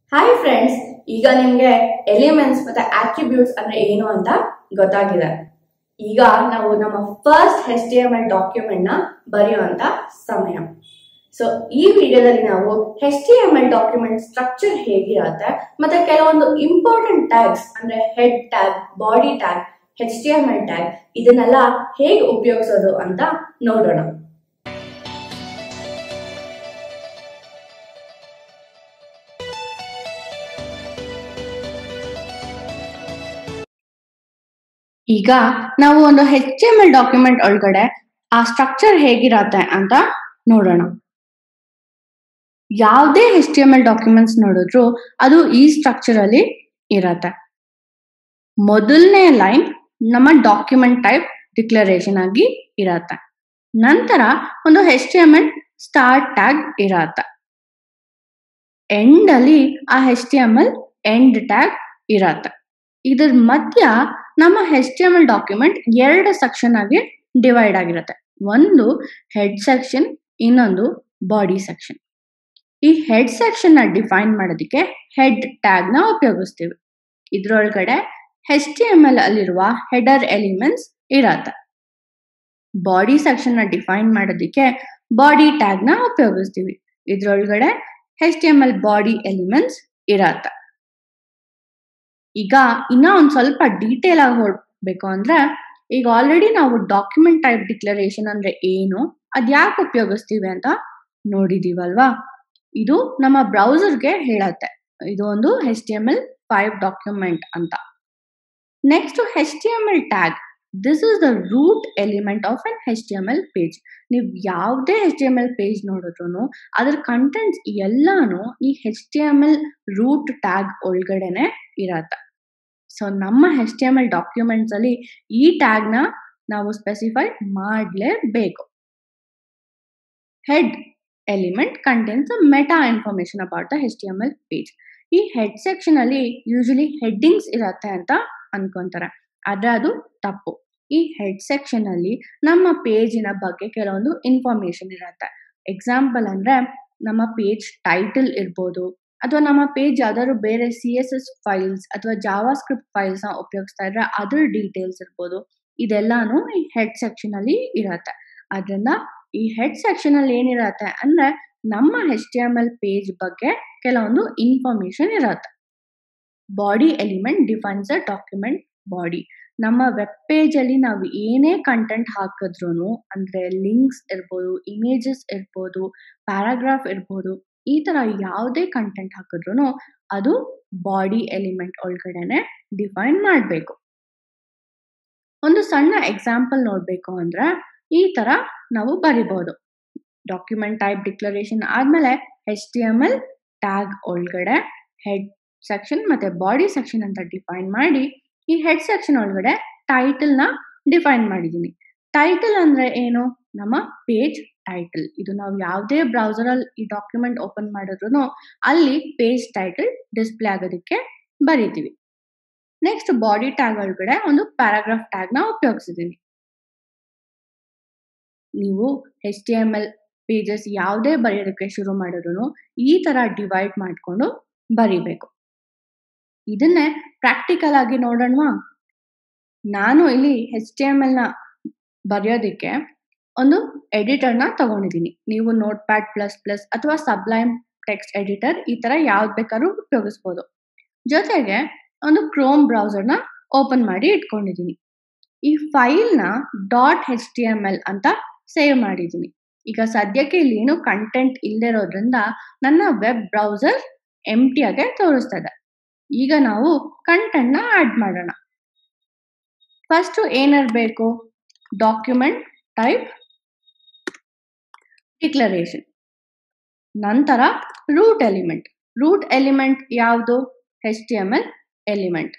hi friends ಈಗ ನಿಮ್ಗೆ elements ಮತ್ತೆ ಆಟ್ರಿಬ್ಯೂಟ್ಸ್ ಅಂದ್ರೆ ಏನು ಅಂತ ಗೊತ್ತಾಗಿದೆ ಈಗ ನಾವು ನಮ್ಮ first H T M L document ನ ಬರೆಯುವಂತ ಸಮಯ ಸೊ ಈ ವಿಡಿಯೋದಲ್ಲಿ ನಾವು H T M L document structure ಹೇಗಿರತ್ತೆ ಮತ್ತೆ ಕೆಲವೊಂದು ಇಂಪಾರ್ಟೆಂಟ್ ಟ್ಯಾಗ್ಸ್ ಅಂದ್ರೆ head tag body tag H T M L tag ಇದನ್ನೆಲ್ಲ ಹೇಗೆ ಉಪಯೋಗಿಸೋದು ಅಂತ ನೋಡೋಣ ಈಗ ನಾವು ಒಂದು ಹೆಚ್ ಎಮ್ ಎಲ್ ಡಾಕ್ಯುಮೆಂಟ್ ಒಳಗಡೆ ಆ ಸ್ಟ್ರಕ್ಚರ್ ಹೇಗಿರತ್ತೆ ಅಂತ ನೋಡೋಣ ಯಾವುದೇ H T M L documents ನೋಡಿದ್ರು ಅದು ಈ ಸ್ಟ್ರಕ್ಚರ್ ಅಲ್ಲಿ ಇರತ್ತೆ ಮೊದಲನೇ ಲೈನ್ ನಮ್ಮ ಡಾಕ್ಯುಮೆಂಟ್ ಟೈಪ್ ಡಿಕ್ಲರೇಷನ್ ಆಗಿ ಇರತ್ತೆ ನಂತರ ಒಂದು H T M L start tag ಇರತ್ತೆ ಎಂಡ್ ಅಲ್ಲಿ ಆ H T M L end tag ಇರತ್ತೆ ಇದ್ರ ಮಧ್ಯ ನಮ್ಮ H T M L document ಎರಡು ಸೆಕ್ಷನ್ ಆಗಿ ಡಿವೈಡ್ ಆಗಿರುತ್ತೆ ಒಂದು ಹೆಡ್ ಸೆಕ್ಷನ್ ಇನ್ನೊಂದು ಬಾಡಿ ಸೆಕ್ಷನ್ ಈ ಹೆಡ್ ಸೆಕ್ಷನ್ ನ ಡಿಫೈನ್ ಮಾಡೋದಕ್ಕೆ ಹೆಡ್ ಟ್ಯಾಗ್ ನ ಉಪಯೋಗಿಸ್ತೀವಿ ಇದ್ರೊಳಗಡೆ ಎಚ್ ಟಿ ಎಮ್ ಎಲ್ ಅಲ್ಲಿರುವ ಹೆಡರ್ ಎಲಿಮೆಂಟ್ಸ್ ಇರತ್ತೆ ಬಾಡಿ ಸೆಕ್ಷನ್ ನ ಡಿಫೈನ್ ಮಾಡೋದಕ್ಕೆ ಬಾಡಿ ಟ್ಯಾಗ್ ನ ಉಪಯೋಗಿಸ್ತೀವಿ ಇದ್ರೊಳಗಡೆ H T M L body elements ಇರತ್ತೆ ಈಗ ಇನ್ನ ಒಂದ್ ಸ್ವಲ್ಪ ಡೀಟೇಲ್ ಆಗಿ ಹೊಡ್ಬೇಕು ಅಂದ್ರೆ ಈಗ ಆಲ್ರೆಡಿ ನಾವು ಡಾಕ್ಯುಮೆಂಟ್ ಟೈಪ್ ಡಿಕ್ಲರೇಷನ್ ಅಂದ್ರೆ ಏನು ಅದ್ ಯಾಕೆ ಉಪಯೋಗಿಸ್ತೀವಿ ಅಂತ ನೋಡಿದೀವಲ್ವಾ ಇದು ನಮ್ಮ ಬ್ರೌಸರ್ಗೆ ಹೇಳತ್ತೆ ಇದು ಒಂದು H T M L five document ಅಂತ next H T M L tag this is the root element of an H T M L page ನೀವು ಯಾವುದೇ H T M L page ನೋಡಿದ್ರು ಅದ್ರ ಕಂಟೆಂಟ್ಸ್ ಎಲ್ಲಾನು ಈ H T M L root tag ಒಳಗಡೆನೆ ಇರತ್ತೆ so ನಮ್ಮ H T M L documents ಅಲ್ಲಿ ಈ ಟ್ಯಾಗ್ ನ ನಾವು ಸ್ಪೆಸಿಫೈ ಮಾಡಲೇಬೇಕು head element contains meta information about the H T M L page ಈ ಹೆಡ್ ಸೆಕ್ಷನ್ ಅಲ್ಲಿ ಯೂಶಲಿ ಹೆಡ್ಡಿಂಗ್ಸ್ ಇರತ್ತೆ ಅಂತ ಅನ್ಕೊಂತಾರೆ ಆದ್ರೆ ಅದು ತಪ್ಪು ಈ ಹೆಡ್ ಸೆಕ್ಷನ್ ಅಲ್ಲಿ ನಮ್ಮ ಪೇಜಿನ ಬಗ್ಗೆ ಕೆಲವೊಂದು ಇನ್ಫಾರ್ಮೇಶನ್ ಇರತ್ತೆ ಎಕ್ಸಾಂಪಲ್ ಅಂದ್ರೆ ನಮ್ಮ ಪೇಜ್ ಟೈಟಲ್ ಇರ್ಬೋದು ಅಥವಾ ನಮ್ಮ ಪೇಜ್ ಯಾವ್ದಾದ್ರು ಬೇರೆ ಸಿ ಎಸ್ ಎಸ್ ಫೈಲ್ಸ್ ಅಥವಾ ಜಾವಾ ಸ್ಕ್ರಿಪ್ಟ್ ಫೈಲ್ಸ್ ನ ಉಪಯೋಗಿಸ್ತಾ ಇದ್ರೆ ಅದ್ರ ಡೀಟೇಲ್ಸ್ ಇರ್ಬೋದು ಇದೆಲ್ಲಾನು ಈ ಹೆಡ್ ಸೆಕ್ಷನ್ ಅಲ್ಲಿ ಇರತ್ತೆ ಅದರಿಂದ ಈ ಹೆಡ್ ಸೆಕ್ಷನ್ ಅಲ್ಲಿ ಏನಿರತ್ತೆ ಅಂದ್ರೆ ನಮ್ಮ H T M L page ಬಗ್ಗೆ ಕೆಲವೊಂದು ಇನ್ಫಾರ್ಮೇಶನ್ ಇರತ್ತೆ body element defines a document body ನಮ್ಮ ವೆಬ್ ಪೇಜ್ ಅಲ್ಲಿ ನಾವು ಏನೇ ಕಂಟೆಂಟ್ ಹಾಕಿದ್ರು ಅಂದ್ರೆ ಲಿಂಕ್ಸ್ ಇರ್ಬೋದು ಇಮೇಜಸ್ ಇರ್ಬೋದು ಪ್ಯಾರಾಗ್ರಾಫ್ ಇರ್ಬೋದು ಈ ತರ ಯಾವುದೇ ಕಂಟೆಂಟ್ ಹಾಕಿದ್ರು ಅದು ಬಾಡಿ ಎಲಿಮೆಂಟ್ ಒಳಗಡೆನೆ ಡಿಫೈನ್ ಮಾಡಬೇಕು ಒಂದು ಸಣ್ಣ ಎಕ್ಸಾಂಪಲ್ ನೋಡ್ಬೇಕು ಅಂದ್ರೆ ಈ ತರ ನಾವು ಬರಿಬಹುದು ಡಾಕ್ಯುಮೆಂಟ್ ಟೈಪ್ ಡಿಕ್ಲರೇಷನ್ ಆದ್ಮೇಲೆ H T M L tag ಒಳಗಡೆ ಹೆಡ್ ಸೆಕ್ಷನ್ ಮತ್ತೆ ಬಾಡಿ ಸೆಕ್ಷನ್ ಅಂತ ಡಿಫೈನ್ ಮಾಡಿ ಈ ಹೆಡ್ ಸೆಕ್ಷನ್ ಒಳಗಡೆ ಟೈಟಲ್ ನ ಡಿಫೈನ್ ಮಾಡಿದೀನಿ ಟೈಟಲ್ ಅಂದ್ರೆ ಏನು ನಮ್ಮ ಪೇಜ್ ಟೈಟಲ್ ಇದು ನಾವು ಯಾವುದೇ ಬ್ರೌಸರ್ ಅಲ್ಲಿ ಈ ಡಾಕ್ಯುಮೆಂಟ್ ಓಪನ್ ಮಾಡಿದ್ರು ಅಲ್ಲಿ ಪೇಜ್ ಟೈಟಲ್ ಡಿಸ್ಪ್ಲೇ ಆಗೋದಕ್ಕೆ ಬರೀತೀವಿ ನೆಕ್ಸ್ಟ್ ಬಾಡಿ ಟ್ಯಾಗ್ ಒಳಗಡೆ ಒಂದು ಪ್ಯಾರಾಗ್ರಾಫ್ ಟ್ಯಾಗ್ ನ ಉಪಯೋಗಿಸಿದೀನಿ ನೀವು H T M L pages ಯಾವುದೇ ಬರೆಯೋದಕ್ಕೆ ಶುರು ಮಾಡಿದ್ರು ಈ ತರ ಡಿವೈಡ್ ಮಾಡಿಕೊಂಡು ಬರಿಬೇಕು ಇದನ್ನೇ ಪ್ರಾಕ್ಟಿಕಲ್ ಆಗಿ ನೋಡೋಣವಾ ನಾನು ಇಲ್ಲಿ ಎಚ್ ಟಿ ಎಮ್ ಎಲ್ ನ ಬರೆಯೋದಕ್ಕೆ ಒಂದು ಎಡಿಟರ್ ನ ತಗೊಂಡಿದ್ದೀನಿ ನೀವು ನೋಟ್ ಪ್ಯಾಡ್ ಪ್ಲಸ್ ಪ್ಲಸ್ ಅಥವಾ ಸಬ್ಲೈಮ್ ಟೆಕ್ಸ್ಟ್ ಎಡಿಟರ್ ಈ ತರ ಯಾವ್ದು ಬೇಕಾದ್ರೂ ಉಪಯೋಗಿಸ್ಬೋದು ಜೊತೆಗೆ ಒಂದು ಕ್ರೋಮ್ ಬ್ರೌಸರ್ ನ ಓಪನ್ ಮಾಡಿ ಇಟ್ಕೊಂಡಿದ್ದೀನಿ ಈ ಫೈಲ್ ನ dot H T M L ಅಂತ ಸೇವ್ ಮಾಡಿದ್ದೀನಿ ಈಗ ಸದ್ಯಕ್ಕೆ ಇಲ್ಲಿ ಏನು ಕಂಟೆಂಟ್ ಇಲ್ದಿರೋದ್ರಿಂದ ನನ್ನ ವೆಬ್ ಬ್ರೌಸರ್ ಎಂಟಿ ಆಗಿ ತೋರಿಸ್ತಾ ಇದೆ ಈಗ ನಾವು ಕಂಟೆಂಟ್ ನ ಆಡ್ ಮಾಡೋಣ ಫಸ್ಟ್ ಏನಿರಬೇಕು ಡಾಕ್ಯುಮೆಂಟ್ ಟೈಪ್ ಡಿಕ್ಲರೇಷನ್ ನಂತರ ರೂಟ್ ಎಲಿಮೆಂಟ್ ರೂಟ್ ಎಲಿಮೆಂಟ್ ಯಾವುದು H T M L element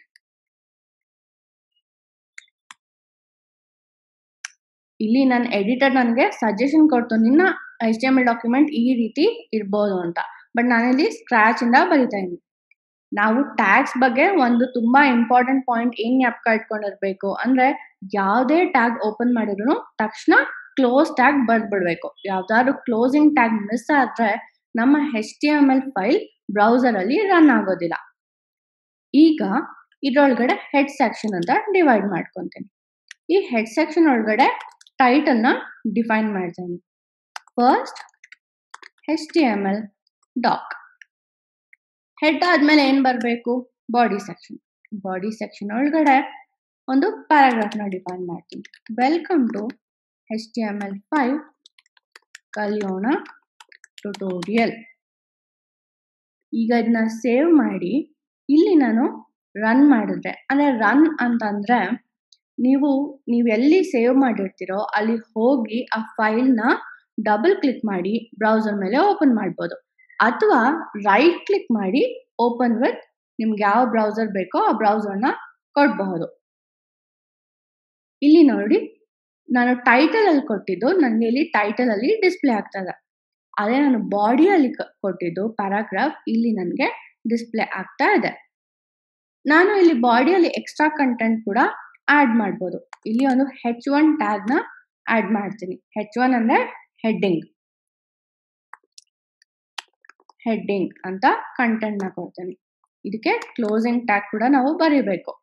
ಇಲ್ಲಿ ನನ್ನ ಎಡಿಟರ್ ನನಗೆ ಸಜೆಷನ್ ಕೊಡ್ತು ನಿನ್ನ H T M L document ಈ ರೀತಿ ಇರ್ಬೋದು ಅಂತ ಬಟ್ ನಾನಿಲ್ಲಿ ಸ್ಕ್ರಾಚ್ ಇಂದ ಬರಿತಾ ಇದ್ದೀನಿ ನಾವು ಟ್ಯಾಗ್ಸ್ ಬಗ್ಗೆ ಒಂದು ತುಂಬಾ ಇಂಪಾರ್ಟೆಂಟ್ ಪಾಯಿಂಟ್ ಏನ್ ಜ್ಞಾಪಕ ಇಟ್ಕೊಂಡಿರ್ಬೇಕು ಅಂದ್ರೆ ಯಾವುದೇ ಟ್ಯಾಗ್ ಓಪನ್ ಮಾಡಿದ್ರು ತಕ್ಷಣ ಕ್ಲೋಸ್ ಟ್ಯಾಗ್ ಬರ್ದ್ಬಿಡ್ಬೇಕು ಯಾವ್ದಾದ್ರು ಕ್ಲೋಸಿಂಗ್ ಟ್ಯಾಗ್ ಮಿಸ್ ಆದ್ರೆ ನಮ್ಮ H T M L file ಬ್ರೌಸರಲ್ಲಿ ರನ್ ಆಗೋದಿಲ್ಲ ಈಗ ಇದ್ರೊಳಗಡೆ ಹೆಡ್ ಸೆಕ್ಷನ್ ಅಂತ ಡಿವೈಡ್ ಮಾಡ್ಕೊತೀನಿ ಈ ಹೆಡ್ ಸೆಕ್ಷನ್ ಒಳಗಡೆ ಟೈಟಲ್ನ ಡಿಫೈನ್ ಮಾಡ್ತೀನಿ first H T M L doc head ಆದ್ಮೇಲೆ ಏನು ಬರಬೇಕು ಬಾಡಿ ಸೆಕ್ಷನ್ ಬಾಡಿ ಸೆಕ್ಷನ್ ಒಳಗಡೆ ಒಂದು ಪ್ಯಾರಾಗ್ರಾಫ್ನ ಡಿಫೈನ್ ಮಾಡ್ತೀನಿ welcome to H T M L five Kaliyona tutorial ಈಗ ಇದನ್ನ ಸೇವ್ ಮಾಡಿ ಇಲ್ಲಿ ನಾನು ರನ್ ಮಾಡಿದ್ರೆ ಅಂದರೆ ರನ್ ಅಂತಂದರೆ ನೀವು ನೀವು ಎಲ್ಲಿ ಸೇವ್ ಮಾಡಿರ್ತೀರೋ ಅಲ್ಲಿ ಹೋಗಿ ಆ ಫೈಲ್ನ ಡಬಲ್ ಕ್ಲಿಕ್ ಮಾಡಿ ಬ್ರೌಸರ್ ಮೇಲೆ ಓಪನ್ ಮಾಡ್ಬೋದು ಅಥವಾ ರೈಟ್ ಕ್ಲಿಕ್ ಮಾಡಿ ಓಪನ್ ವಿತ್ ನಿಮ್ಗೆ ಯಾವ ಬ್ರೌಸರ್ ಬೇಕೋ ಆ ಬ್ರೌಸರ್ನ ಕೊಡಬಹುದು ಇಲ್ಲಿ ನೋಡಿ ನಾನು ಟೈಟಲ್ ಅಲ್ಲಿ ಕೊಟ್ಟಿದ್ದು ನನಗೆ ಇಲ್ಲಿ ಟೈಟಲ್ ಅಲ್ಲಿ ಡಿಸ್ಪ್ಲೇ ಆಗ್ತದೆ ಅದೇ ನಾನು ಬಾಡಿಯಲ್ಲಿ ಕೊಟ್ಟಿದ್ದು ಪ್ಯಾರಾಗ್ರಾಫ್ ಇಲ್ಲಿ ನನಗೆ ಡಿಸ್ಪ್ಲೇ ಆಗ್ತಾ ಇದೆ ನಾನು ಇಲ್ಲಿ ಬಾಡಿಯಲ್ಲಿ ಎಕ್ಸ್ಟ್ರಾ ಕಂಟೆಂಟ್ ಕೂಡ ಆಡ್ ಮಾಡ್ಬೋದು ಇಲ್ಲಿ ಒಂದು ಹೆಚ್ ಒನ್ ಟ್ಯಾಗ್ನ ಆಡ್ ಮಾಡ್ತೀನಿ ಹೆಚ್ ಒನ್ ಅಂದ್ರೆ ಹೆಡ್ಡಿಂಗ್ ಹೆಡ್ಡಿಂಗ್ ಅಂತ ಕಂಟೆಂಟ್ನ ಕೊಡ್ತೀನಿ ಇದಕ್ಕೆ ಕ್ಲೋಸಿಂಗ್ ಟ್ಯಾಗ್ ಕೂಡ ನಾವು ಬರೀಬೇಕು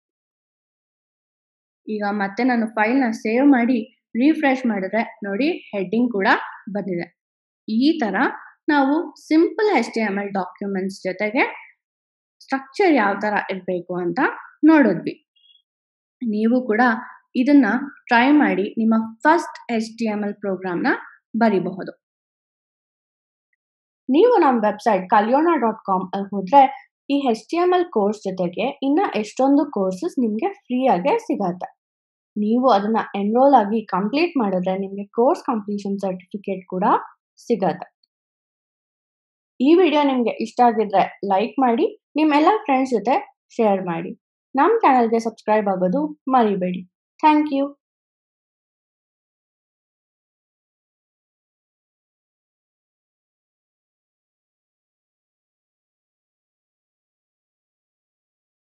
ಈಗ ಮತ್ತೆ ನಾನು ಫೈಲ್ನ ಸೇವ್ ಮಾಡಿ ರಿಫ್ರೆಶ್ ಮಾಡಿದ್ರೆ ನೋಡಿ ಹೆಡ್ಡಿಂಗ್ ಕೂಡ ಬಂದಿದೆ ಈ ತರ ನಾವು simple H T M L documents ಜೊತೆಗೆ ಸ್ಟ್ರಕ್ಚರ್ ಯಾವ ತರ ಇರಬೇಕು ಅಂತ ನೋಡಿದ್ವಿ ನೀವು ಕೂಡ ಇದನ್ನ ಟ್ರೈ ಮಾಡಿ ನಿಮ್ಮ first H T M L ಪ್ರೋಗ್ರಾಮ್ನ ಬರಿಬಹುದು ನೀವು ನಮ್ಮ ವೆಬ್ಸೈಟ್ ಕಲಿಯೋಣ ಡಾಟ್ ಕಾಮ್ ಅಲ್ಲಿ ಹೋದ್ರೆ ಈ H T M L course ಜೊತೆಗೆ ಇನ್ನ ಎಷ್ಟೊಂದು ಕೋರ್ಸಸ್ ನಿಮಗೆ ಫ್ರೀಯಾಗೆ ಸಿಗತ್ತೆ ನೀವು ಅದನ್ನ ಎನ್ರೋಲ್ ಆಗಿ ಕಂಪ್ಲೀಟ್ ಮಾಡಿದ್ರೆ ನಿಮಗೆ ಕೋರ್ಸ್ ಕಂಪ್ಲೀಷನ್ ಸರ್ಟಿಫಿಕೇಟ್ ಕೂಡ ಸಿಗತ್ತೆ ಈ ವಿಡಿಯೋ ನಿಮಗೆ ಇಷ್ಟ ಆಗಿದ್ರೆ ಲೈಕ್ ಮಾಡಿ ನಿಮ್ಮೆಲ್ಲ ಫ್ರೆಂಡ್ಸ್ ಜೊತೆ ಶೇರ್ ಮಾಡಿ ನಮ್ಮ ಚಾನಲ್ಗೆ ಸಬ್ಸ್ಕ್ರೈಬ್ ಆಗೋದು ಮರಿಬೇಡಿ ಥ್ಯಾಂಕ್ ಯು